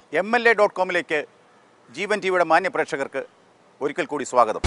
M L A dot കോമിലേക്ക് Jeevan T വിയുടെ മാന്യ പ്രേക്ഷകർക്ക് ഒരിക്കൽ കൂടി സ്വാഗതം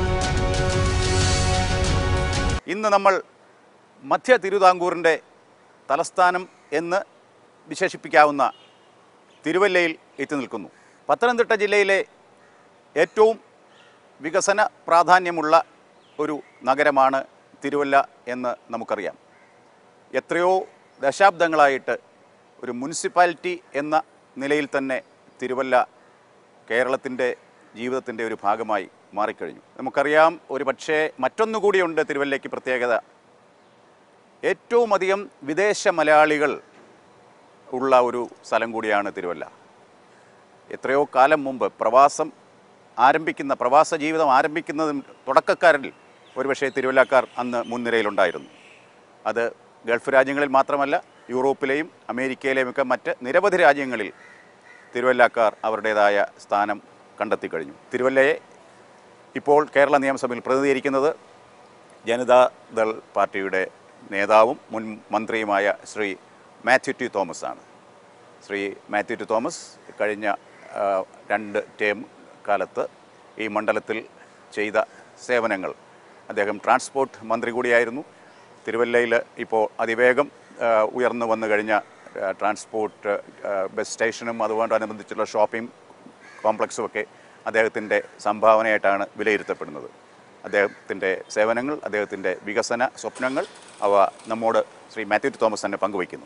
ഇന്ന് നമ്മൾ മധ്യ തിരുവിതാംകൂറിൻ്റെ തലസ്ഥാനം എന്ന് വിശേഷിപ്പിക്കാവുന്ന തിരുവല്ലയിൽ എത്തി നിൽക്കുന്നു പത്തനംതിട്ട ജില്ലയിലെ ഏറ്റവും വികസന പ്രാധാന്യമുള്ള ഒരു നഗരമാണ് തിരുവല്ല എന്ന് നമുക്കറിയാം എത്രയോ ദശാബ്ദങ്ങളായിട്ട് ഒരു മുനിസിപ്പാലിറ്റി എന്ന നിലയിൽ തന്നെ തിരുവല്ല കേരളത്തിൻ്റെ ജീവിതത്തിൻ്റെ ഒരു ഭാഗമായി മാറിക്കഴിഞ്ഞു നമുക്കറിയാം ഒരു പക്ഷേ മറ്റൊന്നുകൂടിയുണ്ട് തിരുവല്ലയ്ക്ക് പ്രത്യേകത ഏറ്റവും അധികം വിദേശ മലയാളികൾ ഉള്ള ഒരു സ്ഥലം കൂടിയാണ് തിരുവല്ല എത്രയോ കാലം മുമ്പ് പ്രവാസം ആരംഭിക്കുന്ന പ്രവാസ ജീവിതം ആരംഭിക്കുന്നതും തുടക്കക്കാരിൽ ഒരുപക്ഷെ തിരുവല്ലക്കാർ അന്ന് മുൻനിരയിലുണ്ടായിരുന്നു അത് ഗൾഫ് രാജ്യങ്ങളിൽ മാത്രമല്ല യൂറോപ്പിലെയും അമേരിക്കയിലെയും ഒക്കെ മറ്റ് നിരവധി രാജ്യങ്ങളിൽ തിരുവല്ലക്കാർ അവരുടേതായ സ്ഥാനം കണ്ടെത്തി കഴിഞ്ഞു തിരുവല്ലയെ ഇപ്പോൾ കേരള നിയമസഭയിൽ പ്രതിനിധീകരിക്കുന്നത് ജനതാദൾ പാർട്ടിയുടെ നേതാവും മുൻ മന്ത്രിയുമായ ശ്രീ മാത്യു ടി തോമസ് ആണ് ശ്രീ മാത്യു ടി തോമസ് കഴിഞ്ഞ ആ, രണ്ട് ടേം കാലത്ത് ഈ മണ്ഡലത്തിൽ ചെയ്ത സേവനങ്ങൾ അദ്ദേഹം ട്രാൻസ്പോർട്ട് മന്ത്രി കൂടിയായിരുന്നു തിരുവല്ലയിൽ ഇപ്പോൾ അതിവേഗം ആ, ഉയർന്നു വന്നു കഴിഞ്ഞ ആ, ട്രാൻസ്പോർട്ട് ആ, ബസ് സ്റ്റേഷനും അതുകൊണ്ടനുബന്ധിച്ചുള്ള ഷോപ്പിംഗ് കോംപ്ലക്സും ഒക്കെ അദ്ദേഹത്തിൻ്റെ സംഭാവനയായിട്ടാണ് വിലയിരുത്തപ്പെടുന്നത് അദ്ദേഹത്തിൻ്റെ സേവനങ്ങൾ അദ്ദേഹത്തിൻ്റെ വികസന സ്വപ്നങ്ങൾ അവ നമ്മോട് ശ്രീ മാത്യു ടി തോമസ് തന്നെ പങ്കുവയ്ക്കുന്നു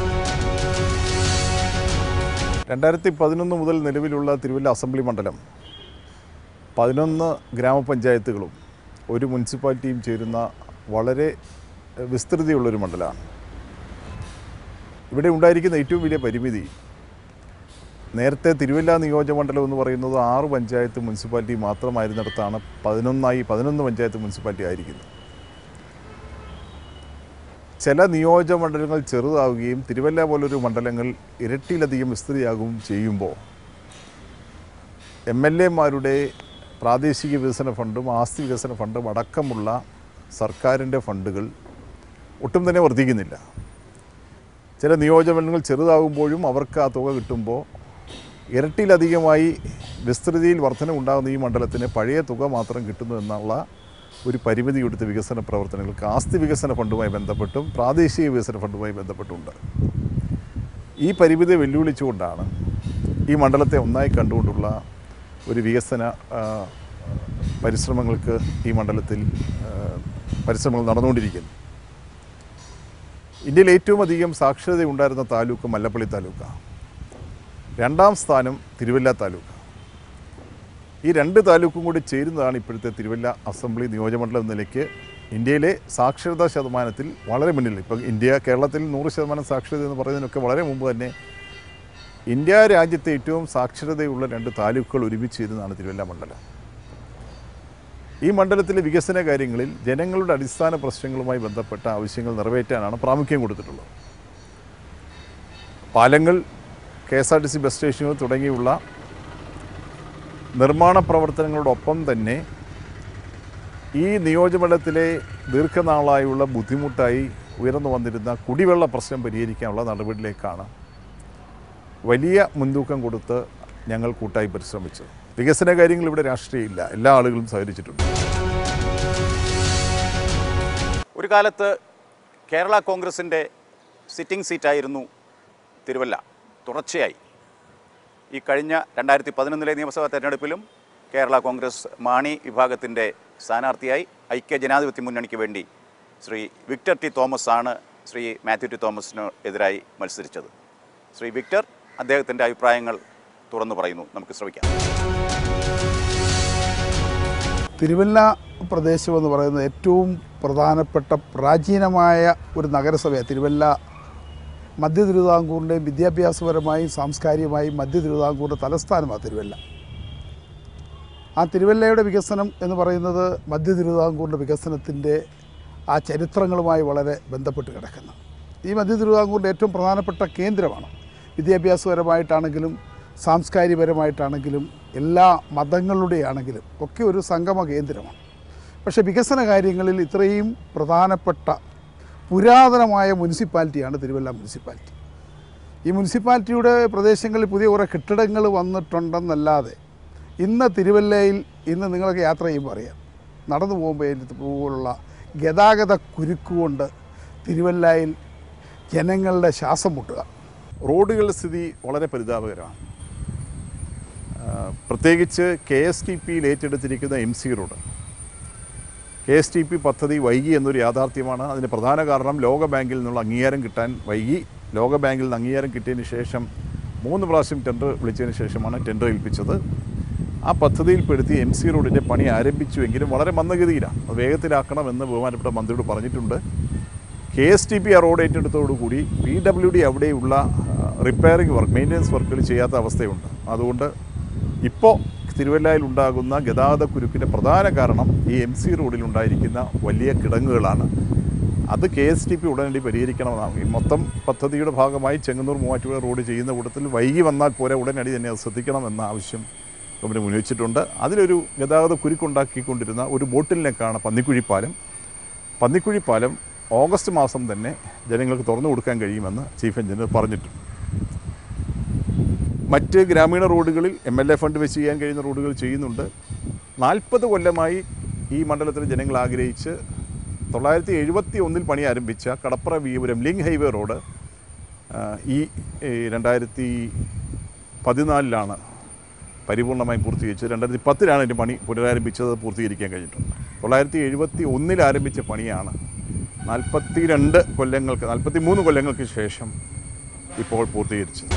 രണ്ടായിരത്തി പതിനൊന്ന് മുതൽ നിലവിലുള്ള തിരുവല്ല അസംബ്ലി മണ്ഡലം പതിനൊന്ന് ഗ്രാമപഞ്ചായത്തുകളും ഒരു മുനിസിപ്പാലിറ്റിയും ചേരുന്ന വളരെ വിസ്തൃതിയുള്ളൊരു മണ്ഡലമാണ് ഇവിടെ ഉണ്ടായിരിക്കുന്ന ഏറ്റവും വലിയ പരിമിതി നേരത്തെ തിരുവല്ല നിയോജകമണ്ഡലം എന്ന് പറയുന്നത് ആറ് പഞ്ചായത്ത് മുനിസിപ്പാലിറ്റി മാത്രമായിരുന്നിടത്താണ് പതിനൊന്നായി പതിനൊന്ന് പഞ്ചായത്ത് മുനിസിപ്പാലിറ്റി ആയിരിക്കുന്നത് ചില നിയോജകമണ്ഡലങ്ങൾ ചെറുതാവുകയും തിരുവല്ല പോലൊരു മണ്ഡലങ്ങൾ ഇരട്ടിയിലധികം വിസ്തൃതിയാകുകയും ചെയ്യുമ്പോൾ എം എൽ എമാരുടെ പ്രാദേശിക വികസന ഫണ്ടും ആസ്തി വികസന ഫണ്ടും അടക്കമുള്ള സർക്കാരിൻ്റെ ഫണ്ടുകൾ ഒട്ടും തന്നെ വർദ്ധിക്കുന്നില്ല ചില നിയോജകമണ്ഡലങ്ങൾ ചെറുതാകുമ്പോഴും അവർക്ക് ആ തുക കിട്ടുമ്പോൾ ഇരട്ടിയിലധികമായി വിസ്തൃതിയിൽ വർധന ഉണ്ടാകുന്ന ഈ മണ്ഡലത്തിന് പഴയ തുക മാത്രം കിട്ടുന്നു എന്നുള്ള ഒരു പരിമിതി കൊടുത്ത വികസന പ്രവർത്തനങ്ങൾക്ക് ആസ്തി വികസന ഫണ്ടുമായി ബന്ധപ്പെട്ടും പ്രാദേശിക വികസന ഫണ്ടുമായി ബന്ധപ്പെട്ടുമുണ്ട് ഈ പരിമിതി വെല്ലുവിളിച്ചുകൊണ്ടാണ് ഈ മണ്ഡലത്തെ ഒന്നായി കണ്ടുകൊണ്ടുള്ള ഒരു വികസന ആ, പരിശ്രമങ്ങൾക്ക് ഈ മണ്ഡലത്തിൽ ആ, പരിശ്രമങ്ങൾ നടന്നുകൊണ്ടിരിക്കുന്നു ഇന്ത്യയിൽ ഏറ്റവും അധികം സാക്ഷരത ഉണ്ടായിരുന്ന താലൂക്ക് മല്ലപ്പള്ളി താലൂക്കാണ് രണ്ടാം സ്ഥാനം തിരുവല്ല താലൂക്ക് ഈ രണ്ട് താലൂക്കും കൂടി ചേരുന്നതാണ് ഇപ്പോഴത്തെ തിരുവല്ല അസംബ്ലി നിയോജകമണ്ഡലം എന്ന നിലയ്ക്ക് ഇന്ത്യയിലെ സാക്ഷരതാ ശതമാനത്തിൽ വളരെ മുന്നിൽ ഇപ്പം ഇന്ത്യ കേരളത്തിൽ നൂറ് ശതമാനം സാക്ഷരത എന്ന് പറയുന്നതിനൊക്കെ വളരെ മുമ്പ് തന്നെ ഇന്ത്യ രാജ്യത്തെ ഏറ്റവും സാക്ഷരതയുള്ള രണ്ട് താലൂക്കുകൾ ഒരുമിച്ച് ചേരുന്നതാണ് തിരുവല്ല മണ്ഡലം ഈ മണ്ഡലത്തിലെ വികസന കാര്യങ്ങളിൽ ജനങ്ങളുടെ അടിസ്ഥാന പ്രശ്നങ്ങളുമായി ബന്ധപ്പെട്ട ആവശ്യങ്ങൾ നിറവേറ്റാനാണ് പ്രാമുഖ്യം കൊടുത്തിട്ടുള്ളത് പാലങ്ങൾ K S R T C bus സ്റ്റേഷനുകൾ തുടങ്ങിയുള്ള നിർമ്മാണ പ്രവർത്തനങ്ങളോടൊപ്പം തന്നെ ഈ നിയോജകമണ്ഡലത്തിലെ ദീർഘനാളായുള്ള ബുദ്ധിമുട്ടായി ഉയർന്നു വന്നിരുന്ന കുടിവെള്ള പ്രശ്നം പരിഹരിക്കാനുള്ള നടപടിയിലേക്കാണ് വലിയ മുൻതൂക്കം കൊടുത്ത് ഞങ്ങൾ കൂട്ടായി പരിശ്രമിച്ചത് വികസന കാര്യങ്ങൾ ഇവിടെ രാഷ്ട്രീയമില്ല എല്ലാ ആളുകളും സഹകരിച്ചിട്ടുണ്ട് ഒരു കാലത്ത് കേരള കോൺഗ്രസിൻ്റെ സിറ്റിംഗ് സീറ്റായിരുന്നു തിരുവല്ല തുടർച്ചയായി ഈ കഴിഞ്ഞ രണ്ടായിരത്തി പതിനൊന്നിലെ നിയമസഭാ തെരഞ്ഞെടുപ്പിലും കേരള കോൺഗ്രസ് മാണി വിഭാഗത്തിൻ്റെ സ്ഥാനാർത്ഥിയായി ഐക്യ ജനാധിപത്യ മുന്നണിക്ക് വേണ്ടി ശ്രീ വിക്ടർ ടി തോമസ് ആണ് ശ്രീ മാത്യു ടി തോമസിന് എതിരായി മത്സരിച്ചത് ശ്രീ വിക്ടർ അദ്ദേഹത്തിൻ്റെ അഭിപ്രായങ്ങൾ തുറന്നു പറയുന്നു നമുക്ക് ശ്രമിക്കാം തിരുവല്ല പ്രദേശം എന്ന് പറയുന്നത് ഏറ്റവും പ്രധാനപ്പെട്ട പ്രാചീനമായ ഒരു നഗരസഭയാണ് തിരുവല്ല മധ്യ തിരുവിതാംകൂറിൻ്റെയും വിദ്യാഭ്യാസപരമായും സാംസ്കാരികമായും മധ്യ തിരുവിതാംകൂറിൻ്റെ തലസ്ഥാനമാണ് തിരുവല്ല ആ തിരുവല്ലയുടെ വികസനം എന്ന് പറയുന്നത് മധ്യ തിരുവിതാംകൂറിൻ്റെ വികസനത്തിൻ്റെ ആ ചരിത്രങ്ങളുമായി വളരെ ബന്ധപ്പെട്ട് കിടക്കുന്നു ഈ മധ്യ തിരുവിതാംകൂറിൻ്റെ ഏറ്റവും പ്രധാനപ്പെട്ട കേന്ദ്രമാണ് വിദ്യാഭ്യാസപരമായിട്ടാണെങ്കിലും സാംസ്കാരികപരമായിട്ടാണെങ്കിലും എല്ലാ മതങ്ങളുടെയാണെങ്കിലും ഒക്കെ ഒരു സംഗമ കേന്ദ്രമാണ് പക്ഷേ വികസന കാര്യങ്ങളിൽ ഇത്രയും പ്രധാനപ്പെട്ട പുരാതനമായ മുനിസിപ്പാലിറ്റിയാണ് തിരുവല്ല മുനിസിപ്പാലിറ്റി ഈ മുനിസിപ്പാലിറ്റിയുടെ പ്രദേശങ്ങളിൽ പുതിയ കുറേ കെട്ടിടങ്ങൾ വന്നിട്ടുണ്ടെന്നല്ലാതെ ഇന്ന് തിരുവല്ലയിൽ ഇന്ന് നിങ്ങളൊക്കെ യാത്ര ചെയ്യുമ്പോൾ അറിയാം നടന്നു പോകുമ്പോൾ ഇതിൻ്റെ പോലുള്ള ഗതാഗത കുരുക്കുകൊണ്ട് തിരുവല്ലയിൽ ജനങ്ങളുടെ ശ്വാസം മുട്ടുക റോഡുകളുടെ സ്ഥിതി വളരെ പരിതാപകരമാണ് ആ, പ്രത്യേകിച്ച് കെ എസ് ടി പിയിൽ ഏറ്റെടുത്തിരിക്കുന്ന M C road K S T P പദ്ധതി വൈകി എന്നൊരു യാഥാർത്ഥ്യമാണ് അതിന് പ്രധാന കാരണം ലോകബാങ്കിൽ നിന്നുള്ള അംഗീകാരം കിട്ടാൻ വൈകി ലോകബാങ്കിൽ നിന്ന് അംഗീകാരം കിട്ടിയതിന് ശേഷം മൂന്ന് പ്രാവശ്യം ടെൻഡർ വിളിച്ചതിന് ശേഷമാണ് ടെൻഡർ ഏൽപ്പിച്ചത് ആ പദ്ധതിയിൽപ്പെടുത്തി എം സി റോഡിൻ്റെ പണി ആരംഭിച്ചുവെങ്കിലും വളരെ മന്ദഗതിയിലാണ് അത് വേഗത്തിലാക്കണമെന്ന് ബഹുമാനപ്പെട്ട മന്ത്രിയോട് പറഞ്ഞിട്ടുണ്ട് കെ എസ് ടി പി ആ റോഡ് ഏറ്റെടുത്തോടുകൂടി പി ഡബ്ല്യു ഡി അവിടെയുള്ള റിപ്പയറിംഗ് വർക്ക് മെയിൻ്റനൻസ് വർക്കുകൾ ചെയ്യാത്ത അവസ്ഥയുണ്ട് അതുകൊണ്ട് ഇപ്പോൾ തിരുവല്ലയിൽ ഉണ്ടാകുന്ന ഗതാഗത കുരുക്കിൻ്റെ പ്രധാന കാരണം ഈ എം സി റോഡിൽ ഉണ്ടായിരിക്കുന്ന വലിയ കിടങ്ങുകളാണ് അത് കെ എസ് ടി പി ഉടനടി പരിഹരിക്കണമെന്നാണ് ഈ മൊത്തം പദ്ധതിയുടെ ഭാഗമായി ചെങ്ങന്നൂർ മൂവാറ്റുപുഴ റോഡ് ചെയ്യുന്ന കൂട്ടത്തിൽ വൈകി വന്നാൽ പോരെ ഉടനടി തന്നെ അത് ശ്രദ്ധിക്കണമെന്ന ആവശ്യം ഗവൺമെൻറ് ഉന്നയിച്ചിട്ടുണ്ട് അതിലൊരു ഗതാഗത കുരുക്കുണ്ടാക്കിക്കൊണ്ടിരുന്ന ഒരു ബോട്ടിൽ നെക്കാണ് പന്നിക്കുഴി പാലം പന്നിക്കുഴി പാലം ഓഗസ്റ്റ് മാസം തന്നെ ജനങ്ങൾക്ക് തുറന്നു കൊടുക്കാൻ കഴിയുമെന്ന് ചീഫ് എഞ്ചിനീയർ പറഞ്ഞിട്ടുണ്ട് മറ്റ് ഗ്രാമീണ റോഡുകളിൽ എം എൽ എ ഫണ്ട് വെച്ച് ചെയ്യാൻ കഴിയുന്ന റോഡുകൾ ചെയ്യുന്നുണ്ട് നാൽപ്പത് കൊല്ലമായി ഈ മണ്ഡലത്തിലെ ജനങ്ങൾ ആഗ്രഹിച്ച് തൊള്ളായിരത്തി എഴുപത്തി ഒന്നിൽ പണി ആരംഭിച്ച കടപ്പുറ വീപുരം ലിങ്ക് ഹൈവേ റോഡ് ആ, ഈ ഈ രണ്ടായിരത്തി പതിനാലിലാണ് പരിപൂർണമായും പൂർത്തീകരിച്ചത് രണ്ടായിരത്തി പത്തിലാണ് ഇതിൻ്റെ പണി പുനരാരംഭിച്ചത് അത് പൂർത്തീകരിക്കാൻ കഴിഞ്ഞിട്ടുണ്ട് തൊള്ളായിരത്തി എഴുപത്തി ഒന്നിൽ ആരംഭിച്ച പണിയാണ് നാൽപ്പത്തി രണ്ട് കൊല്ലങ്ങൾക്ക് നാൽപ്പത്തി മൂന്ന് കൊല്ലങ്ങൾക്ക് ശേഷം ഇപ്പോൾ പൂർത്തീകരിച്ചത്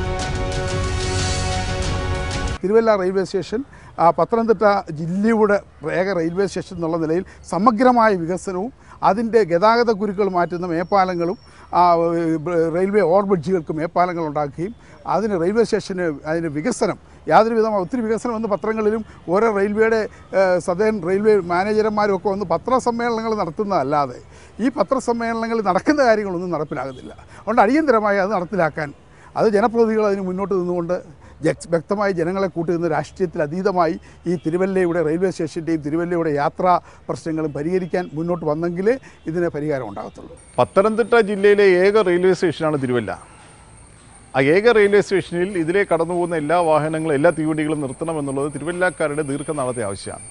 തിരുവല്ല റെയിൽവേ സ്റ്റേഷൻ ആ, പത്തനംതിട്ട ജില്ലയുടെ ഏക റെയിൽവേ സ്റ്റേഷൻ എന്നുള്ള നിലയിൽ സമഗ്രമായ വികസനവും അതിൻ്റെ ഗതാഗത കുരുക്കൾ മാറ്റുന്ന മേപ്പാലങ്ങളും ആ, ബ- റെയിൽവേ ഓവർബ്രിഡ്ജുകൾക്ക് മേപ്പാലങ്ങൾ ഉണ്ടാക്കുകയും അതിന് റെയിൽവേ സ്റ്റേഷന് അതിന് വികസനം യാതൊരു വിധമായ ഒത്തിരി വികസനം വന്ന് പത്രങ്ങളിലും ഓരോ റെയിൽവേയുടെ സദേൺ റെയിൽവേ മാനേജർമാരും ഒക്കെ വന്ന് പത്രസമ്മേളനങ്ങൾ നടത്തുന്നതല്ലാതെ ഈ പത്രസമ്മേളനങ്ങളിൽ നടക്കുന്ന കാര്യങ്ങളൊന്നും നടപ്പിലാകുന്നില്ല അതുകൊണ്ട് അടിയന്തരമായി അത് നടപ്പിലാക്കാൻ അത് ജനപ്രതിനിധികൾ അതിന് മുന്നോട്ട് നിന്നുകൊണ്ട് ജ- വ്യക്തമായി ജനങ്ങളെ കൂട്ടുന്ന രാഷ്ട്രീയത്തിൽ അതീതമായി ഈ തിരുവല്ലയുടെ റെയിൽവേ സ്റ്റേഷൻ്റെയും തിരുവല്ലയുടെ യാത്രാ പ്രശ്നങ്ങളും പരിഹരിക്കാൻ മുന്നോട്ട് വന്നെങ്കിലേ ഇതിന് പരിഹാരം ഉണ്ടാകത്തുള്ളൂ പത്തനംതിട്ട ജില്ലയിലെ ഏക റെയിൽവേ സ്റ്റേഷനാണ് തിരുവല്ല ആ ഏക റെയിൽവേ സ്റ്റേഷനിൽ ഇതിലെ കടന്നു പോകുന്ന എല്ലാ വാഹനങ്ങളും എല്ലാ തീവണ്ടികളും നിർത്തണമെന്നുള്ളത് തിരുവല്ലക്കാരുടെ ദീർഘനാളത്തെ ആവശ്യമാണ്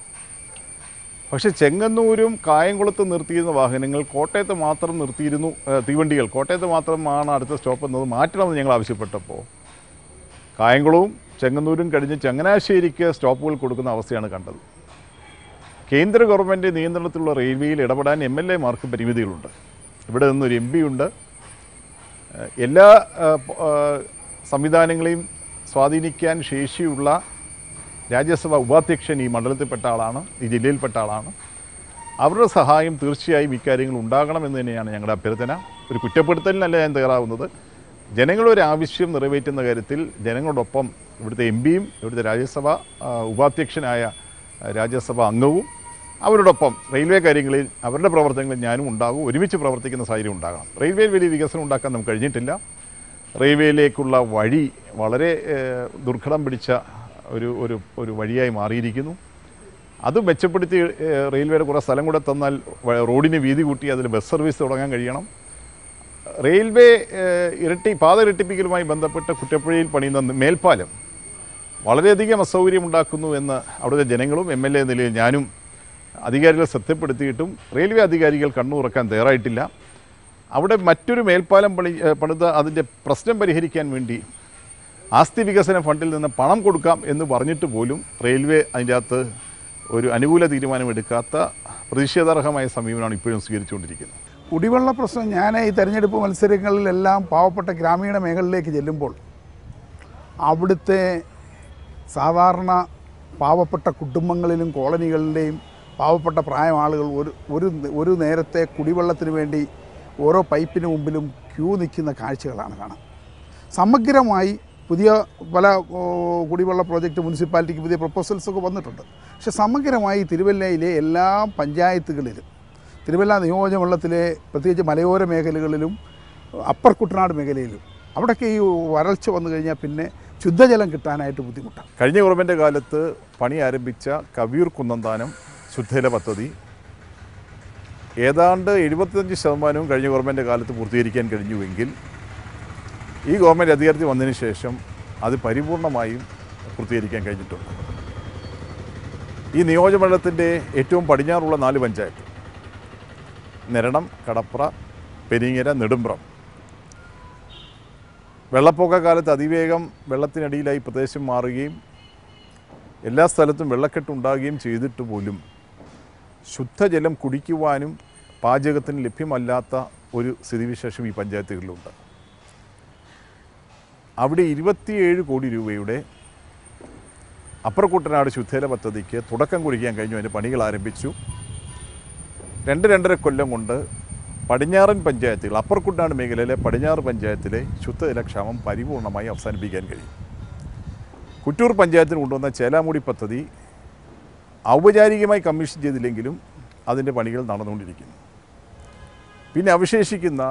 പക്ഷേ ചെങ്ങന്നൂരും കായംകുളത്ത് നിർത്തിയിരുന്ന വാഹനങ്ങൾ കോട്ടയത്ത് മാത്രം നിർത്തിയിരുന്നു ഏ, തീവണ്ടികൾ കോട്ടയത്ത് മാത്രമാണ് അടുത്ത സ്റ്റോപ്പ് എന്നത് മാറ്റണമെന്ന് ഞങ്ങൾ ആവശ്യപ്പെട്ടപ്പോൾ കായംകുളവും ചെങ്ങന്നൂരും കഴിഞ്ഞ് ചങ്ങനാശ്ശേരിക്ക് സ്റ്റോപ്പുകൾ കൊടുക്കുന്ന അവസ്ഥയാണ് കണ്ടത് കേന്ദ്ര ഗവൺമെൻറ് നിയന്ത്രണത്തിലുള്ള റെയിൽവേയിൽ ഇടപെടാൻ എം എൽ എമാർക്ക് പരിമിതികളുണ്ട് ഇവിടെ നിന്നൊരു എം പി ഉണ്ട് ഏഹ് എല്ലാ ഏഹ്, പ- ഏഹ്, സംവിധാനങ്ങളെയും സ്വാധീനിക്കാൻ ശേഷിയുള്ള രാജ്യസഭ ഉപാധ്യക്ഷൻ ഈ മണ്ഡലത്തിൽപ്പെട്ട ആളാണ് ഈ ജില്ലയിൽപ്പെട്ട ആളാണ് അവരുടെ സഹായം തീർച്ചയായും ഇക്കാര്യങ്ങൾ ഉണ്ടാകണമെന്ന് തന്നെയാണ് ഞങ്ങളുടെ അഭ്യർത്ഥന ഒരു കുറ്റപ്പെടുത്തലിനല്ല ഞാൻ തയ്യാറാവുന്നത് ജനങ്ങളൊരു ആവശ്യം നിറവേറ്റുന്ന കാര്യത്തിൽ ജനങ്ങളോടൊപ്പം ഇവിടുത്തെ എം പിയും ഇവിടുത്തെ രാജ്യസഭ ആ, ഉപാധ്യക്ഷനായ ആ, രാജ്യസഭ അംഗവും അവരോടൊപ്പം റെയിൽവേ കാര്യങ്ങളിൽ അവരുടെ പ്രവർത്തനങ്ങളിൽ ഞാനും ഉണ്ടാകും ഒരുമിച്ച് പ്രവർത്തിക്കുന്ന സാഹചര്യം ഉണ്ടാകണം റെയിൽവേയിൽ വലിയ വികസനം ഉണ്ടാക്കാൻ നമുക്ക് കഴിഞ്ഞിട്ടില്ല റെയിൽവേയിലേക്കുള്ള വഴി വളരെ ഏഹ്, ദുർഘടം പിടിച്ച ഒരു ഒരു ഒരു വഴിയായി മാറിയിരിക്കുന്നു അത് മെച്ചപ്പെടുത്തി ഏഹ്, റെയിൽവേയുടെ കുറേ സ്ഥലം കൂടെ തന്നാൽ വ- റോഡിന് വീതി കൂട്ടി അതിൽ ബസ് സർവീസ് തുടങ്ങാൻ കഴിയണം റെയിൽവേ ഏഹ്, ഇരട്ടി പാത ഇരട്ടിപ്പിക്കലുമായി ബന്ധപ്പെട്ട് കുറ്റപ്പുഴയിൽ പണിയുന്ന മേൽപ്പാലം വളരെയധികം അസൗകര്യമുണ്ടാക്കുന്നു എന്ന് അവിടുത്തെ ജനങ്ങളും എം എൽ എ നിലയിൽ ഞാനും അധികാരികളെ ശ്രദ്ധപ്പെടുത്തിയിട്ടും റെയിൽവേ അധികാരികൾ കണ്ണു തുറക്കാൻ തയ്യാറായിട്ടില്ല അവിടെ മറ്റൊരു മേൽപ്പാലം പണി ഏഹ്, പണിത് അതിൻ്റെ പ്രശ്നം പരിഹരിക്കാൻ വേണ്ടി ആസ്തി വികസന ഫണ്ടിൽ നിന്ന് പണം കൊടുക്കാം എന്ന് പറഞ്ഞിട്ട് പോലും റെയിൽവേ അതിൻ്റെ അകത്ത് ഒരു അനുകൂല തീരുമാനമെടുക്കാത്ത പ്രതിഷേധാർഹമായ സമീപനമാണ് ഇപ്പോഴും സ്വീകരിച്ചുകൊണ്ടിരിക്കുന്നത് കുടിവെള്ള പ്രശ്നം ഞാൻ ഈ തെരഞ്ഞെടുപ്പ് മത്സരങ്ങളിലെല്ലാം പാവപ്പെട്ട ഗ്രാമീണ മേഖലയിലേക്ക് ചെല്ലുമ്പോൾ അവിടുത്തെ സാധാരണ പാവപ്പെട്ട കുടുംബങ്ങളിലും കോളനികളിലെയും പാവപ്പെട്ട പ്രായം ആളുകൾ ഒരു ഒരു ഒരു നേരത്തെ കുടിവെള്ളത്തിന് വേണ്ടി ഓരോ പൈപ്പിന് മുമ്പിലും ക്യൂ നിൽക്കുന്ന കാഴ്ചകളാണ് കാണാം സമഗ്രമായി പുതിയ പല ഓ, കുടിവെള്ള പ്രോജക്റ്റ് മുനിസിപ്പാലിറ്റിക്ക് പുതിയ പ്രപ്പോസൽസ് ഒക്കെ വന്നിട്ടുണ്ട് പക്ഷെ സമഗ്രമായി തിരുവല്ലയിലെ എല്ലാ പഞ്ചായത്തുകളിലും തിരുവല്ല നിയോജകമണ്ഡലത്തിലെ പ്രത്യേകിച്ച് മലയോര മേഖലകളിലും അപ്പർ കുട്ടനാട് മേഖലയിലും അവിടെയൊക്കെ ഈ വരൾച്ച വന്നു കഴിഞ്ഞാൽ പിന്നെ ശുദ്ധജലം കിട്ടാനായിട്ട് ബുദ്ധിമുട്ടാണ് കഴിഞ്ഞ ഗവൺമെൻറ് കാലത്ത് പണി ആരംഭിച്ച കവിയൂർ കുന്നന്താനം ശുദ്ധജല പദ്ധതി ഏതാണ്ട് എഴുപത്തഞ്ച് ശതമാനവും കഴിഞ്ഞ ഗവൺമെൻറ് കാലത്ത് പൂർത്തീകരിക്കാൻ കഴിഞ്ഞുവെങ്കിൽ ഈ ഗവൺമെൻറ് അധികാരത്തിൽ വന്നതിന് ശേഷം അത് പരിപൂർണമായും പൂർത്തീകരിക്കാൻ കഴിഞ്ഞിട്ടുണ്ട് ഈ നിയോജകമണ്ഡലത്തിൻ്റെ ഏറ്റവും പടിഞ്ഞാറുള്ള നാല് പഞ്ചായത്ത് നിരണം കടപ്ര പെരിങ്ങര നെടുമ്പ്രം വെള്ളപ്പൊക്ക കാലത്ത് അതിവേഗം വെള്ളത്തിനടിയിലായി പ്രദേശം മാറുകയും എല്ലാ സ്ഥലത്തും വെള്ളക്കെട്ട് ഉണ്ടാകുകയും ചെയ്തിട്ട് പോലും ശുദ്ധജലം കുടിക്കുവാനും പാചകത്തിന് ലഭ്യമല്ലാത്ത ഒരു സ്ഥിതിവിശേഷം ഈ പഞ്ചായത്തുകളിലുണ്ട് അവിടെ ഇരുപത്തിയേഴ് കോടി രൂപയുടെ അപ്പർ കുട്ടനാട് ശുദ്ധജല പദ്ധതിക്ക് തുടക്കം കുറിക്കാൻ കഴിഞ്ഞു അതിൻ്റെ പണികൾ ആരംഭിച്ചു രണ്ട് രണ്ടര കൊല്ലം കൊണ്ട് പടിഞ്ഞാറൻ പഞ്ചായത്തുകൾ അപ്പർ കുട്ടനാട് മേഖലയിലെ പടിഞ്ഞാറ് പഞ്ചായത്തിലെ ശുദ്ധജലക്ഷാമം പരിപൂർണമായി അവസാനിപ്പിക്കാൻ കഴിയും കുറ്റൂർ പഞ്ചായത്തിന് കൊണ്ടുവന്ന ചേലാമുടി പദ്ധതി ഔപചാരികമായി കമ്മീഷൻ ചെയ്തില്ലെങ്കിലും അതിൻ്റെ പണികൾ നടന്നുകൊണ്ടിരിക്കുന്നു പിന്നെ അവശേഷിക്കുന്ന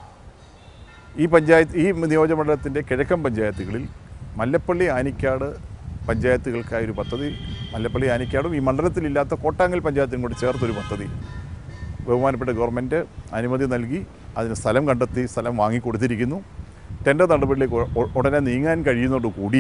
ഈ പഞ്ചായത്ത് ഈ നിയോജകമണ്ഡലത്തിൻ്റെ കിഴക്കൻ പഞ്ചായത്തുകളിൽ മല്ലപ്പള്ളി ആനിക്കാട് പഞ്ചായത്തുകൾക്കായ ഒരു പദ്ധതി മല്ലപ്പള്ളി ആനിക്കാടും ഈ മണ്ഡലത്തിലില്ലാത്ത കോട്ടാങ്ങൽ പഞ്ചായത്തിനും കൂടി ചേർത്തൊരു പദ്ധതി ബഹുമാനപ്പെട്ട ഗവൺമെൻറ് അനുമതി നൽകി അതിന് സ്ഥലം കണ്ടെത്തി സ്ഥലം വാങ്ങിക്കൊടുത്തിരിക്കുന്നു ടെൻഡർ നടപടിയിലേക്ക് ഉ- ഉ- ഉടനെ നീങ്ങാൻ കഴിയുന്നതോടുകൂടി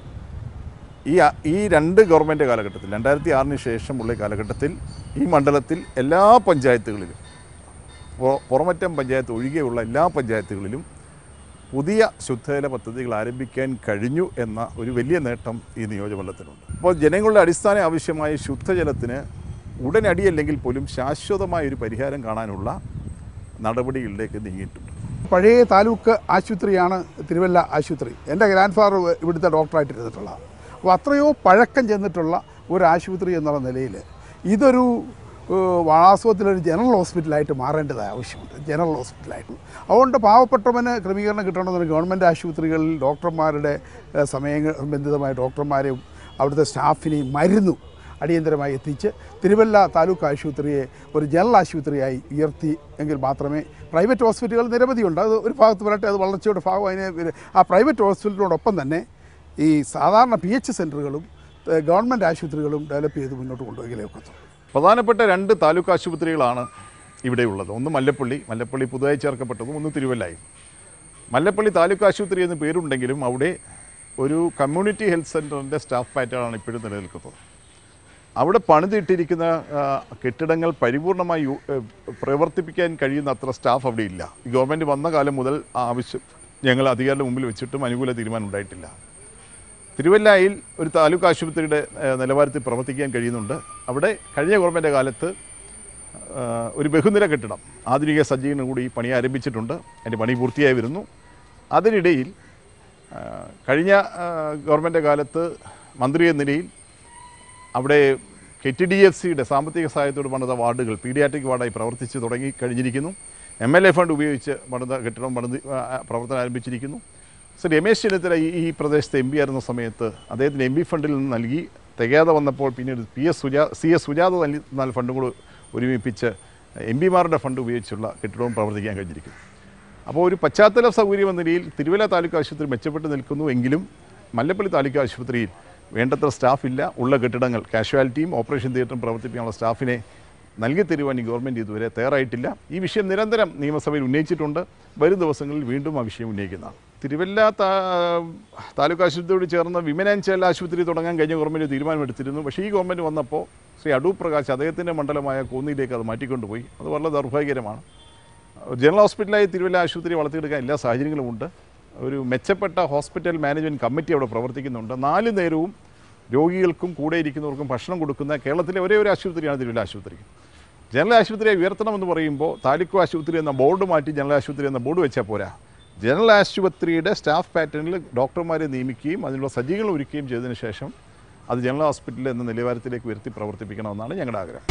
ഈ അ- ഈ രണ്ട് ഗവൺമെൻറ് കാലഘട്ടത്തിൽ രണ്ടായിരത്തി ആറിന് ശേഷമുള്ള കാലഘട്ടത്തിൽ ഈ മണ്ഡലത്തിൽ എല്ലാ പഞ്ചായത്തുകളിലും പുറ- പുറമറ്റം പഞ്ചായത്ത് ഒഴികെയുള്ള എല്ലാ പഞ്ചായത്തുകളിലും പുതിയ ശുദ്ധജല പദ്ധതികൾ ആരംഭിക്കാൻ കഴിഞ്ഞു എന്ന ഒരു വലിയ നേട്ടം ഈ നിയോജകമണ്ഡലത്തിനുണ്ട് അപ്പോൾ ജനങ്ങളുടെ അടിസ്ഥാന ആവശ്യമായ ശുദ്ധജലത്തിന് ഉടനടിയല്ലെങ്കിൽ പോലും ശാശ്വതമായ ഒരു പരിഹാരം കാണാനുള്ള നടപടികളിലേക്ക് നീങ്ങിയിട്ടുണ്ട് പഴയ താലൂക്ക് ആശുപത്രിയാണ് തിരുവല്ല ആശുപത്രി എൻ്റെ ഗ്രാൻഡ് ഫാദർ ഇവിടുത്തെ ഡോക്ടറായിട്ട് ഇരുന്നിട്ടുള്ളതാണ് അപ്പോൾ അത്രയോ പഴക്കം ചെന്നിട്ടുള്ള ഒരു ആശുപത്രി എന്നുള്ള നിലയിൽ ഇതൊരു ഏഹ്, വാസ്തവത്തിലൊരു ജനറൽ ഹോസ്പിറ്റലായിട്ട് മാറേണ്ടത് ആവശ്യമുണ്ട് ജനറൽ ഹോസ്പിറ്റലായിട്ട് അതുകൊണ്ട് പാവപ്പെട്ടവന് ക്രമീകരണം കിട്ടണമെന്ന് ഗവൺമെൻറ് ആശുപത്രികളിൽ ഡോക്ടർമാരുടെ ഏഹ്, സമയബന്ധിതമായ ഡോക്ടർമാരെയും അവിടുത്തെ സ്റ്റാഫിനെയും മരുന്നും അടിയന്തരമായി എത്തിച്ച് തിരുവല്ല താലൂക്ക് ആശുപത്രിയെ ഒരു ജനറൽ ആശുപത്രിയായി ഉയർത്തി എങ്കിൽ മാത്രമേ പ്രൈവറ്റ് ഹോസ്പിറ്റലുകൾ നിരവധിയുണ്ട് അത് ഒരു ഭാഗത്ത് വരട്ടെ അത് വളർച്ചയുടെ ഭാഗം അതിനെ പിന്നെ ആ പ്രൈവറ്റ് ഹോസ്പിറ്റലിനോടൊപ്പം തന്നെ ഈ സാധാരണ പി എച്ച് സെൻറ്ററുകളും ഏഹ്, ഗവൺമെൻറ് ആശുപത്രികളും ഡെവലപ്പ് ചെയ്ത് മുന്നോട്ട് കൊണ്ടുപോയെങ്കിലേ ഒക്കത്തുള്ളൂ പ്രധാനപ്പെട്ട രണ്ട് താലൂക്ക് ആശുപത്രികളാണ് ഇവിടെയുള്ളത് ഒന്ന് മല്ലപ്പള്ളി മല്ലപ്പള്ളി പുതുതായി ചേർക്കപ്പെട്ടതും ഒന്ന് തിരുവല്ലായും മല്ലപ്പള്ളി താലൂക്ക് ആശുപത്രി എന്ന് പേരുണ്ടെങ്കിലും അവിടെ ഒരു കമ്മ്യൂണിറ്റി ഹെൽത്ത് സെൻറ്ററിൻ്റെ സ്റ്റാഫ് പാറ്റേണാണ് ഇപ്പോഴും നിലനിൽക്കുന്നത് അവിടെ പണിതിട്ടിരിക്കുന്ന ആ, കെട്ടിടങ്ങൾ പരിപൂർണമായി യു- ഏ, പ്രവർത്തിപ്പിക്കാൻ കഴിയുന്ന അത്ര സ്റ്റാഫ് അവിടെ ഇല്ല ഈ ഗവൺമെൻറ് വന്ന കാലം മുതൽ ആ ആവശ്യം ഞങ്ങൾ അധികാരിയുടെ മുമ്പിൽ വെച്ചിട്ടും അനുകൂല തീരുമാനം ഉണ്ടായിട്ടില്ല തിരുവല്ലയിൽ ഒരു താലൂക്ക് ആശുപത്രിയുടെ ഏഹ്, നിലവാരത്തിൽ പ്രവർത്തിക്കാൻ കഴിയുന്നുണ്ട് അവിടെ കഴിഞ്ഞ ഗവൺമെൻറ് കാലത്ത് ഏഹ്, ഒരു ബഹുനില കെട്ടിടം ആധുനിക സജ്ജീകരണം കൂടി പണി ആരംഭിച്ചിട്ടുണ്ട് അതിൻ്റെ പണി പൂർത്തിയായി വരുന്നു അതിനിടയിൽ ഏഹ്, കഴിഞ്ഞ ഏഹ്, ഗവൺമെൻറ് കാലത്ത് മന്ത്രി എന്ന നിലയിൽ അവിടെ കെ ടി ഡി എഫ് സിയുടെ സാമ്പത്തിക സഹായത്തോട് പണിത വാർഡുകൾ പീഡിയാട്രിക് വാർഡായി പ്രവർത്തിച്ച് തുടങ്ങി കഴിഞ്ഞിരിക്കുന്നു എം എൽ എ ഫണ്ട് ഉപയോഗിച്ച് പണിത കെട്ടിടം പണിത് ആ, ആ, പ്രവർത്തനം ആരംഭിച്ചിരിക്കുന്നു സർ രമേശ് ചെന്നിത്തല ഈ ഈ പ്രദേശത്തെ എം പി ആയിരുന്ന സമയത്ത് അദ്ദേഹത്തിന് എം പി ഫണ്ടിൽ നിന്ന് നൽകി തികയാതെ വന്നപ്പോൾ പിന്നീട് P S Suja C S Sujatha നൽകി ഫണ്ടും കൂടെ ഒരുമിപ്പിച്ച് എം പിമാരുടെ ഫണ്ട് ഉപയോഗിച്ചുള്ള കെട്ടിടവും പ്രവർത്തിക്കാൻ കഴിഞ്ഞിരിക്കുന്നു അപ്പോൾ ഒരു പശ്ചാത്തല സൗകര്യം എന്ന നിലയിൽ തിരുവല്ല താലൂക്ക് ആശുപത്രി മെച്ചപ്പെട്ട് നിൽക്കുന്നു എങ്കിലും മല്ലപ്പള്ളി താലൂക്ക് ആശുപത്രിയിൽ വേണ്ടത്ര സ്റ്റാഫില്ല ഉള്ള കെട്ടിടങ്ങൾ കാഷ്വാലിറ്റിയും ഓപ്പറേഷൻ തിയേറ്ററും പ്രവർത്തിപ്പിക്കാനുള്ള സ്റ്റാഫിനെ നൽകി തരുവാൻ ഈ ഗവൺമെൻറ് ഇതുവരെ തയ്യാറായിട്ടില്ല ഈ വിഷയം നിരന്തരം നിയമസഭയിൽ ഉന്നയിച്ചിട്ടുണ്ട് വരും ദിവസങ്ങളിൽ വീണ്ടും ആ വിഷയം ഉന്നയിക്കുന്നതാണ് തിരുവല്ല താ- താലൂക്ക് ആശുപത്രിയോട് ചേർന്ന് വിമൻ ആൻഡ് ചൈൽഡ് ആശുപത്രി തുടങ്ങാൻ കഴിഞ്ഞ ഗവൺമെൻറ് തീരുമാനമെടുത്തിരുന്നു പക്ഷേ ഈ ഗവൺമെൻറ് വന്നപ്പോൾ ശ്രീ അടൂർ പ്രകാശ് അദ്ദേഹത്തിൻ്റെ മണ്ഡലമായ കോന്നിയിലേക്ക് അത് മാറ്റിക്കൊണ്ടുപോയി അത് വളരെ ദൗർഭാഗ്യകരമാണ് ഒരു ജനറൽ ഹോസ്പിറ്റലായി തിരുവല്ല ആശുപത്രി വളർത്തിയെടുക്കാൻ എല്ലാ സാഹചര്യങ്ങളും ഉണ്ട് ഒരു മെച്ചപ്പെട്ട ഹോസ്പിറ്റൽ മാനേജ്മെൻറ്റ് കമ്മിറ്റി അവിടെ പ്രവർത്തിക്കുന്നുണ്ട് നാല് നേരവും രോഗികൾക്കും കൂടെ ഇരിക്കുന്നവർക്കും ഭക്ഷണം കൊടുക്കുന്ന കേരളത്തിലെ ഒരേ ഒരു ആശുപത്രിയാണ് തിരുവല്ല ആശുപത്രി ജനറൽ ആശുപത്രിയെ ഉയർത്തണമെന്ന് പറയുമ്പോൾ താലൂക്ക് ആശുപത്രി എന്ന ബോർഡ് മാറ്റി ജനറൽ ആശുപത്രി എന്ന ബോർഡ് വെച്ചാൽ പോരാ ജനറൽ ആശുപത്രിയുടെ സ്റ്റാഫ് പാറ്റേണിൽ ഡോക്ടർമാരെ നിയമിക്കുകയും അതിനുള്ള സജ്ജീകരണം ഒരുക്കുകയും ചെയ്തതിന് ശേഷം അത് ജനറൽ ഹോസ്പിറ്റൽ എന്ന നിലവാരത്തിലേക്ക് ഉയർത്തി പ്രവർത്തിപ്പിക്കണമെന്നാണ് ഞങ്ങളുടെ ആഗ്രഹം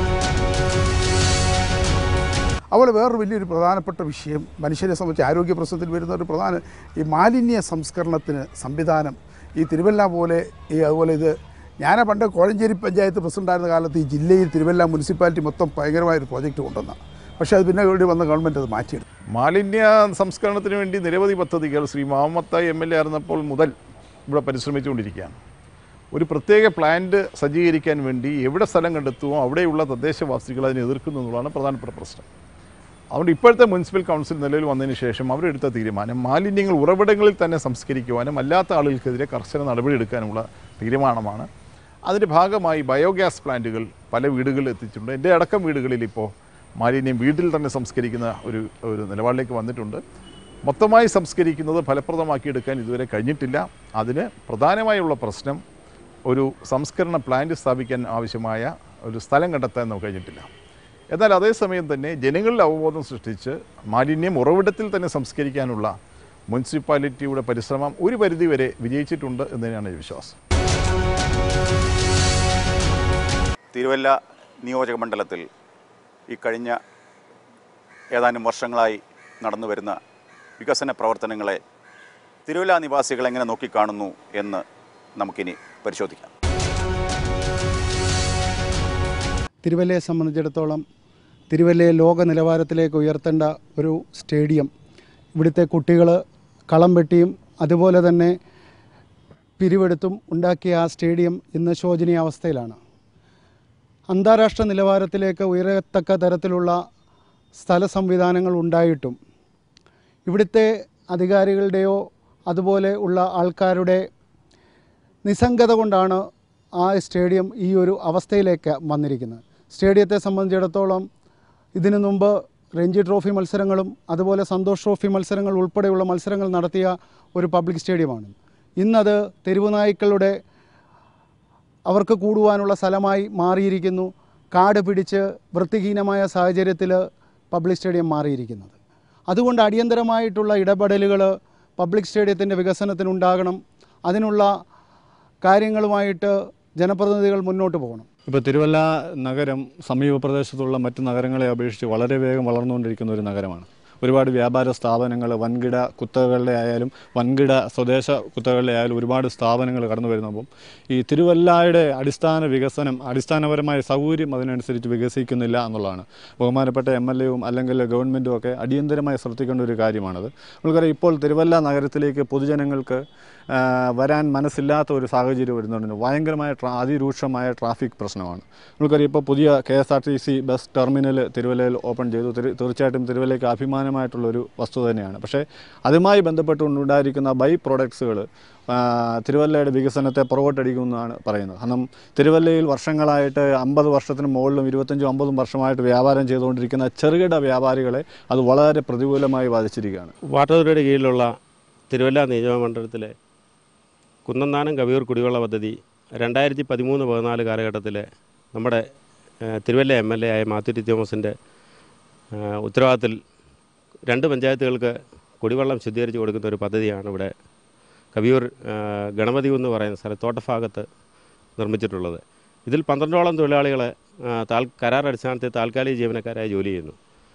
അതുപോലെ വേറൊരു വലിയൊരു പ്രധാനപ്പെട്ട വിഷയം മനുഷ്യരെ സംബന്ധിച്ച് ആരോഗ്യ പ്രശ്നത്തിൽ വരുന്ന ഒരു പ്രധാന ഈ മാലിന്യ സംസ്കരണത്തിന് സംവിധാനം ഈ തിരുവല്ല പോലെ ഈ അതുപോലെ ഇത് ഞാൻ പണ്ട് കോഴഞ്ചേരി പഞ്ചായത്ത് പ്രസിഡൻ്റായിരുന്ന കാലത്ത് ഈ ജില്ലയിൽ തിരുവല്ല മുനിസിപ്പാലിറ്റി മൊത്തം ഭയങ്കരമായൊരു പ്രോജക്റ്റ് കൊണ്ടുവന്ന പക്ഷേ അത് പിന്നെ ഇവിടെ വന്ന ഗവൺമെൻറ് അത് മാറ്റിയെടുത്തു മാലിന്യ സംസ്കരണത്തിന് വേണ്ടി നിരവധി പദ്ധതികൾ ശ്രീ മുഹമ്മത്തായി എം എൽ എ ആയിരുന്നപ്പോൾ മുതൽ ഇവിടെ പരിശ്രമിച്ചുകൊണ്ടിരിക്കുകയാണ് ഒരു പ്രത്യേക പ്ലാന്റ് സജ്ജീകരിക്കാൻ വേണ്ടി എവിടെ സ്ഥലം കണ്ടെത്തുമോ അവിടെയുള്ള തദ്ദേശവാസികൾ അതിനെ എതിർക്കുന്നു എന്നുള്ളതാണ് പ്രധാനപ്പെട്ട പ്രശ്നം അതുകൊണ്ട് ഇപ്പോഴത്തെ മുനിസിപ്പൽ കൗൺസിൽ നിലവിൽ വന്നതിന് ശേഷം അവരെടുത്ത തീരുമാനം മാലിന്യങ്ങൾ ഉറവിടങ്ങളിൽ തന്നെ സംസ്കരിക്കുവാനും അല്ലാത്ത ആളുകൾക്കെതിരെ കർശന നടപടിയെടുക്കാനുമുള്ള തീരുമാനമാണ് അതിൻ്റെ ഭാഗമായി ബയോഗ്യാസ് പ്ലാന്റുകൾ പല വീടുകളിൽ എത്തിച്ചിട്ടുണ്ട് എൻ്റെ അടക്കം വീടുകളിൽ ഇപ്പോൾ മാലിന്യം വീട്ടിൽ തന്നെ സംസ്കരിക്കുന്ന ഒരു ഒരു നിലപാടിലേക്ക് വന്നിട്ടുണ്ട് മൊത്തമായി സംസ്കരിക്കുന്നത് ഫലപ്രദമാക്കിയെടുക്കാൻ ഇതുവരെ കഴിഞ്ഞിട്ടില്ല അതിന് പ്രധാനമായുള്ള പ്രശ്നം ഒരു സംസ്കരണ പ്ലാന്റ് സ്ഥാപിക്കാൻ ആവശ്യമായ ഒരു സ്ഥലം കണ്ടെത്താൻ നമുക്ക് കഴിഞ്ഞിട്ടില്ല എന്നാൽ അതേസമയം തന്നെ ജനങ്ങളിൽ അവബോധം സൃഷ്ടിച്ച് മാലിന്യം ഉറവിടത്തിൽ തന്നെ സംസ്കരിക്കാനുള്ള മുനിസിപ്പാലിറ്റിയുടെ പരിശ്രമം ഒരു പരിധിവരെ വിജയിച്ചിട്ടുണ്ട് എന്ന് തന്നെയാണ് എൻ്റെ വിശ്വാസം തിരുവല്ല നിയോജക മണ്ഡലത്തിൽ ഈ കഴിഞ്ഞ ഏതാനും വർഷങ്ങളായി നടന്നു വരുന്ന വികസന പ്രവർത്തനങ്ങളെ തിരുവല്ല നിവാസികൾ എങ്ങനെ നോക്കിക്കാണുന്നു എന്ന് നമുക്കിനി പരിശോധിക്കാം തിരുവല്ലയെ സംബന്ധിച്ചിടത്തോളം തിരുവല്ലയെ ലോക നിലവാരത്തിലേക്ക് ഉയർത്തേണ്ട ഒരു സ്റ്റേഡിയം ഇവിടുത്തെ കുട്ടികൾ കളം വെട്ടിയും അതുപോലെ തന്നെ പിരിവെടുത്തും ഉണ്ടാക്കിയ ആ സ്റ്റേഡിയം ഇന്ന് ശോചനീയ അവസ്ഥയിലാണ് അന്താരാഷ്ട്ര നിലവാരത്തിലേക്ക് ഉയരത്തക്ക തരത്തിലുള്ള സ്ഥല സംവിധാനങ്ങൾ ഉണ്ടായിട്ടും ഇവിടുത്തെ അധികാരികളുടെയോ അതുപോലെ ഉള്ള ആൾക്കാരുടെ നിസ്സംഗത കൊണ്ടാണ് ആ സ്റ്റേഡിയം ഈ ഒരു അവസ്ഥയിലേക്ക് വന്നിരിക്കുന്നത് സ്റ്റേഡിയത്തെ സംബന്ധിച്ചിടത്തോളം ഇതിനു മുമ്പ് രഞ്ജി ട്രോഫി മത്സരങ്ങളും അതുപോലെ സന്തോഷ് ട്രോഫി മത്സരങ്ങൾ ഉൾപ്പെടെയുള്ള മത്സരങ്ങൾ നടത്തിയ ഒരു പബ്ലിക് സ്റ്റേഡിയമാണ് ഇന്നത് തെരുവുനായ്ക്കളുടെ അവർക്ക് കൂടുവാനുള്ള സ്ഥലമായി മാറിയിരിക്കുന്നു കാട് പിടിച്ച് വൃത്തിഹീനമായ സാഹചര്യത്തിൽ പബ്ലിക് സ്റ്റേഡിയം മാറിയിരിക്കുന്നത് അതുകൊണ്ട് അടിയന്തരമായിട്ടുള്ള ഇടപെടലുകൾ പബ്ലിക് സ്റ്റേഡിയത്തിൻ്റെ വികസനത്തിനുണ്ടാകണം അതിനുള്ള കാര്യങ്ങളുമായിട്ട് ജനപ്രതിനിധികൾ മുന്നോട്ട് പോകണം ഇപ്പോൾ തിരുവല്ല നഗരം സമീപ പ്രദേശത്തുള്ള മറ്റ് നഗരങ്ങളെ അപേക്ഷിച്ച് വളരെ വേഗം വളർന്നുകൊണ്ടിരിക്കുന്ന ഒരു നഗരമാണ് ഒരുപാട് വ്യാപാര സ്ഥാപനങ്ങൾ വൻകിട കുത്തകളുടെ ആയാലും വൻകിട സ്വദേശ കുത്തകളുടെ ആയാലും ഒരുപാട് സ്ഥാപനങ്ങൾ കടന്നു വരുന്നപ്പം ഈ തിരുവല്ലയുടെ അടിസ്ഥാന വികസനം അടിസ്ഥാനപരമായ സൗകര്യം അതിനനുസരിച്ച് വികസിക്കുന്നില്ല എന്നുള്ളതാണ് ബഹുമാനപ്പെട്ട എം എൽ എയും അല്ലെങ്കിൽ ഗവൺമെൻറ്റും ഒക്കെ അടിയന്തരമായി ശ്രദ്ധിക്കേണ്ട ഒരു കാര്യമാണത് നമുക്കറിയാം ഇപ്പോൾ തിരുവല്ല നഗരത്തിലേക്ക് പൊതുജനങ്ങൾക്ക് ആ, വരാൻ മനസ്സില്ലാത്ത ഒരു സാഹചര്യം വരുന്നുണ്ട് ഭയങ്കരമായ ട്രാ അതിരൂക്ഷമായ ട്രാഫിക് പ്രശ്നമാണ് നമുക്കറിയാം ഇപ്പോൾ പുതിയ K S R T C bus terminal തിരുവല്ലയിൽ ഓപ്പൺ ചെയ്തു തിരു തീർച്ചയായിട്ടും തിരുവല്ലയ്ക്ക് അഭിമാനമായിട്ടുള്ളൊരു വസ്തു തന്നെയാണ് പക്ഷേ അതുമായി ബന്ധപ്പെട്ടുണ്ടായിരിക്കുന്ന ബൈ പ്രോഡക്ട്സുകൾ തിരുവല്ലയുടെ വികസനത്തെ പുറകോട്ടടിക്കുമെന്നാണ് പറയുന്നത് കാരണം തിരുവല്ലയിൽ വർഷങ്ങളായിട്ട് അമ്പത് വർഷത്തിന് മുകളിലും ഇരുപത്തഞ്ചും അമ്പതും വർഷമായിട്ട് വ്യാപാരം ചെയ്തുകൊണ്ടിരിക്കുന്ന ചെറുകിട വ്യാപാരികളെ അത് വളരെ പ്രതികൂലമായി ബാധിച്ചിരിക്കുകയാണ് വാട്ടർ അതോറിറ്റിയുടെ കീഴിലുള്ള തിരുവല്ല നിയോജകമണ്ഡലത്തിലെ കുന്നന്താനം കവിയൂർ കുടിവെള്ള പദ്ധതി രണ്ടായിരത്തി പതിമൂന്ന് പതിനാല് കാലഘട്ടത്തിൽ നമ്മുടെ ഏഹ്, തിരുവല്ല എം എൽ എ ആയ മാത്യു ടി തോമസിൻ്റെ ഏഹ്, ഉത്തരവാദിത്തത്തിൽ രണ്ട് പഞ്ചായത്തുകൾക്ക് കുടിവെള്ളം ശുദ്ധീകരിച്ച് കൊടുക്കുന്ന ഒരു പദ്ധതിയാണ് ഇവിടെ കവിയൂർ ഏഹ്, ഗണപതി എന്ന് പറയുന്ന സ്ഥലത്ത് തോട്ടഭാഗത്ത് നിർമ്മിച്ചിട്ടുള്ളത് ഇതിൽ പന്ത്രണ്ടോളം തൊഴിലാളികളെ ഏഹ്, താൽ കരാർ അടിസ്ഥാനത്തിൽ താൽക്കാലിക ജീവനക്കാരായി ജോലി ചെയ്യുന്നു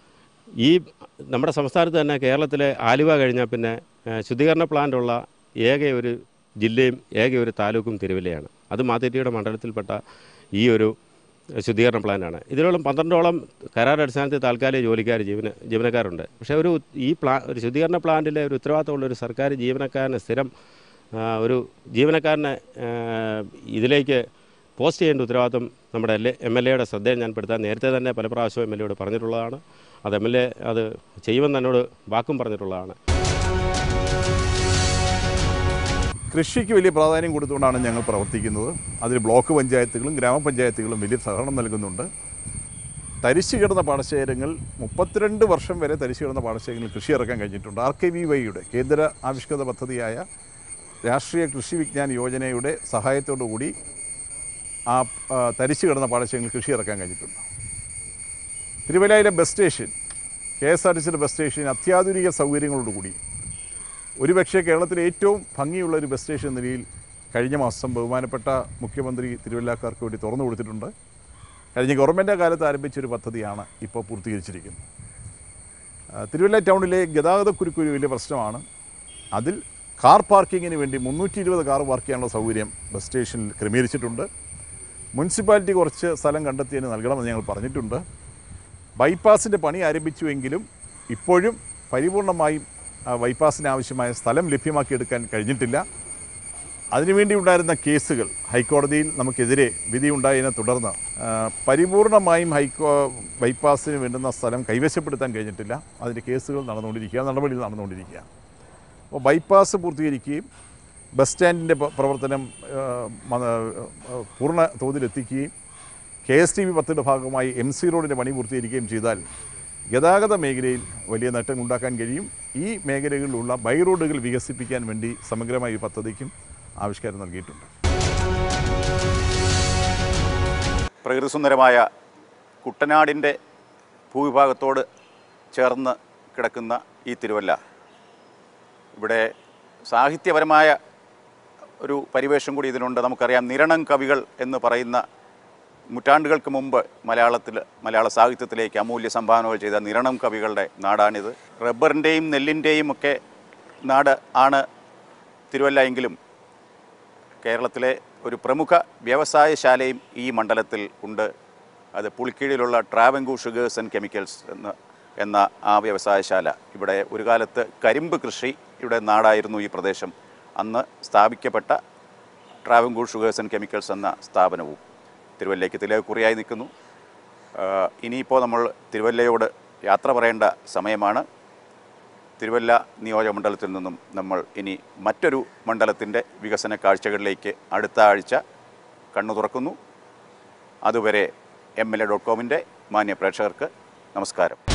ഈ നമ്മുടെ സംസ്ഥാനത്ത് തന്നെ കേരളത്തിലെ ആലുവ കഴിഞ്ഞാൽ പിന്നെ ഏഹ്, ശുദ്ധീകരണ പ്ലാന്റുള്ള ഏക ഒരു ജില്ലയും ഏക ഒരു താലൂക്കും തിരുവല്ലയാണ് അത് മാത്തേറ്റിയുടെ മണ്ഡലത്തിൽപ്പെട്ട ഈ ഒരു ശുദ്ധീകരണ പ്ലാന്റാണ് ഇതിലോളം പന്ത്രണ്ടോളം കരാർ അടിസ്ഥാനത്തിൽ താൽക്കാലിക ജോലിക്കാർ ജീവന ജീവനക്കാരുണ്ട് പക്ഷേ ഒരു ഈ പ്ലാ ഒരു ശുദ്ധീകരണ പ്ലാന്റിലെ ഒരു ഉത്തരവാദിത്തമുള്ള ഒരു സർക്കാർ ജീവനക്കാരനെ സ്ഥിരം ആ, ഒരു ജീവനക്കാരനെ ആ, ഇതിലേക്ക് പോസ്റ്റ് ചെയ്യേണ്ട ഉത്തരവാദിത്വം നമ്മുടെ എൽ എം എൽ എയുടെ ശ്രദ്ധയിൽ ഞാൻ പെടുത്താൻ നേരത്തെ തന്നെ പല പ്രാവശ്യവും എം എൽ എയോട് പറഞ്ഞിട്ടുള്ളതാണ് അത് എം എൽ എ അത് ചെയ്യുമെന്ന് എന്നോട് വാക്കും പറഞ്ഞിട്ടുള്ളതാണ് കൃഷിക്ക് വലിയ പ്രാധാന്യം കൊടുത്തുകൊണ്ടാണ് ഞങ്ങൾ പ്രവർത്തിക്കുന്നത് അതിൽ ബ്ലോക്ക് പഞ്ചായത്തുകളും ഗ്രാമപഞ്ചായത്തുകളും വലിയ സഹകരണം നൽകുന്നുണ്ട് തരിശു കിടന്ന പാടശേഖരങ്ങൾ മുപ്പത്തിരണ്ട് വർഷം വരെ തരിശു കിടന്ന പാടശേഖരങ്ങളിൽ കൃഷി ഇറക്കാൻ കഴിഞ്ഞിട്ടുണ്ട് ആർ കെ വി വൈയുടെ കേന്ദ്ര ആവിഷ്കൃത പദ്ധതിയായ രാഷ്ട്രീയ കൃഷി വിജ്ഞാൻ യോജനയുടെ സഹായത്തോടു കൂടി ആ ആ, തരിശു കിടന്ന പാടശേഖരങ്ങളിൽ കൃഷി ഇറക്കാൻ കഴിഞ്ഞിട്ടുണ്ട് തിരുവല്ലയിലെ bus station K S R T സിയുടെ ബസ് സ്റ്റേഷൻ അത്യാധുനിക സൗകര്യങ്ങളോടുകൂടി ഒരുപക്ഷെ കേരളത്തിലെ ഏറ്റവും ഭംഗിയുള്ള ഒരു ബസ് സ്റ്റേഷൻ എന്ന നിലയിൽ കഴിഞ്ഞ മാസം ബഹുമാനപ്പെട്ട മുഖ്യമന്ത്രി തിരുവല്ലക്കാർക്ക് വേണ്ടി തുറന്നു കൊടുത്തിട്ടുണ്ട് കഴിഞ്ഞ ഗവൺമെൻറ് കാലത്ത് ആരംഭിച്ചൊരു പദ്ധതിയാണ് ഇപ്പോൾ പൂർത്തീകരിച്ചിരിക്കുന്നത് ആ, തിരുവല്ല ടൗണിലെ ഗതാഗതക്കുരുക്ക് ഒരു വലിയ പ്രശ്നമാണ് അതിൽ കാർ പാർക്കിങ്ങിന് വേണ്ടി മുന്നൂറ്റി ഇരുപത് കാർ പാർക്ക് ചെയ്യാനുള്ള സൗകര്യം ബസ് സ്റ്റേഷനിൽ ക്രമീകരിച്ചിട്ടുണ്ട് മുനിസിപ്പാലിറ്റി കുറച്ച് സ്ഥലം കണ്ടെത്തിയതിന് നൽകണമെന്ന് ഞങ്ങൾ പറഞ്ഞിട്ടുണ്ട് ബൈപ്പാസിൻ്റെ പണി ആരംഭിച്ചുവെങ്കിലും ഇപ്പോഴും പരിപൂർണമായും ആ ബൈപ്പാസിന് ആവശ്യമായ സ്ഥലം ലഭ്യമാക്കിയെടുക്കാൻ കഴിഞ്ഞിട്ടില്ല അതിനുവേണ്ടി ഉണ്ടായിരുന്ന കേസുകൾ ഹൈക്കോടതിയിൽ നമുക്കെതിരെ വിധി ഉണ്ടായതിനെ തുടർന്ന് ആ, പരിപൂർണമായും ഹൈക്കോ ബൈപ്പാസിന് വേണ്ടുന്ന സ്ഥലം കൈവശപ്പെടുത്താൻ കഴിഞ്ഞിട്ടില്ല അതിൻ്റെ കേസുകൾ നടന്നുകൊണ്ടിരിക്കുക നടപടികൾ നടന്നുകൊണ്ടിരിക്കുക അപ്പോൾ ബൈപ്പാസ് പൂർത്തീകരിക്കുകയും ബസ് സ്റ്റാൻഡിൻ്റെ പ- പ്രവർത്തനം ആ, മ- ആ, പൂർണ്ണ തോതിലെത്തിക്കുകയും കെ എസ് ടി വി പത്തിൻ്റെ ഭാഗമായി എം സി റോഡിൻ്റെ പണി പൂർത്തീകരിക്കുകയും ചെയ്താൽ ഗതാഗത മേഖലയിൽ വലിയ നേട്ടം ഉണ്ടാക്കാൻ കഴിയും ഈ മേഖലകളിലുള്ള ബൈ റോഡുകൾ വികസിപ്പിക്കാൻ വേണ്ടി സമഗ്രമായ ഈ പദ്ധതിക്കും ആവിഷ്കാരം നൽകിയിട്ടുണ്ട് പ്രകൃതിസുന്ദരമായ കുട്ടനാടിൻ്റെ ഭൂവിഭാഗത്തോട് ചേർന്ന് കിടക്കുന്ന ഈ തിരുവല്ല ഇവിടെ സാഹിത്യപരമായ ഒരു പരിവേഷം കൂടി ഇതിനുണ്ട് നമുക്കറിയാം നിരണം കവികൾ എന്ന് പറയുന്ന നൂറ്റാണ്ടുകൾക്ക് മുമ്പ് മലയാളത്തിൽ മലയാള സാഹിത്യത്തിലേക്ക് അമൂല്യ സംഭാവനകൾ ചെയ്ത നിരണം കവികളുടെ നാടാണിത് റബ്ബറിൻ്റെയും നെല്ലിൻ്റെയും ഒക്കെ നാട് ആണ് തിരുവല്ല എങ്കിലും കേരളത്തിലെ ഒരു പ്രമുഖ വ്യവസായശാലയും ഈ മണ്ഡലത്തിൽ ഉണ്ട് അത് പുളിക്കീഴിലുള്ള ട്രാവൻകൂർ ഷുഗേഴ്സ് ആൻഡ് കെമിക്കൽസ് എന്ന എന്ന ആ വ്യവസായശാല ഇവിടെ ഒരു കാലത്ത് കരിമ്പ് കൃഷിയുടെ നാടായിരുന്നു ഈ പ്രദേശം അന്ന് സ്ഥാപിക്കപ്പെട്ട ട്രാവൻകൂർ ഷുഗേഴ്സ് ആൻഡ് കെമിക്കൽസ് എന്ന സ്ഥാപനവും തിരുവല്ലയ്ക്ക് തിലകുറിയായി നിൽക്കുന്നു ആ, ഇനിയിപ്പോൾ നമ്മൾ തിരുവല്ലയോട് യാത്ര പറയേണ്ട സമയമാണ് തിരുവല്ല നിയോജകമണ്ഡലത്തിൽ നിന്നും നമ്മൾ ഇനി മറ്റൊരു മണ്ഡലത്തിൻ്റെ വികസന കാഴ്ചകളിലേക്ക് അടുത്ത ആഴ്ച കണ്ണു തുറക്കുന്നു അതുവരെ എം എൽ എ ഡോട്ട് കോമിൻ്റെ മാന്യ പ്രേക്ഷകർക്ക് നമസ്കാരം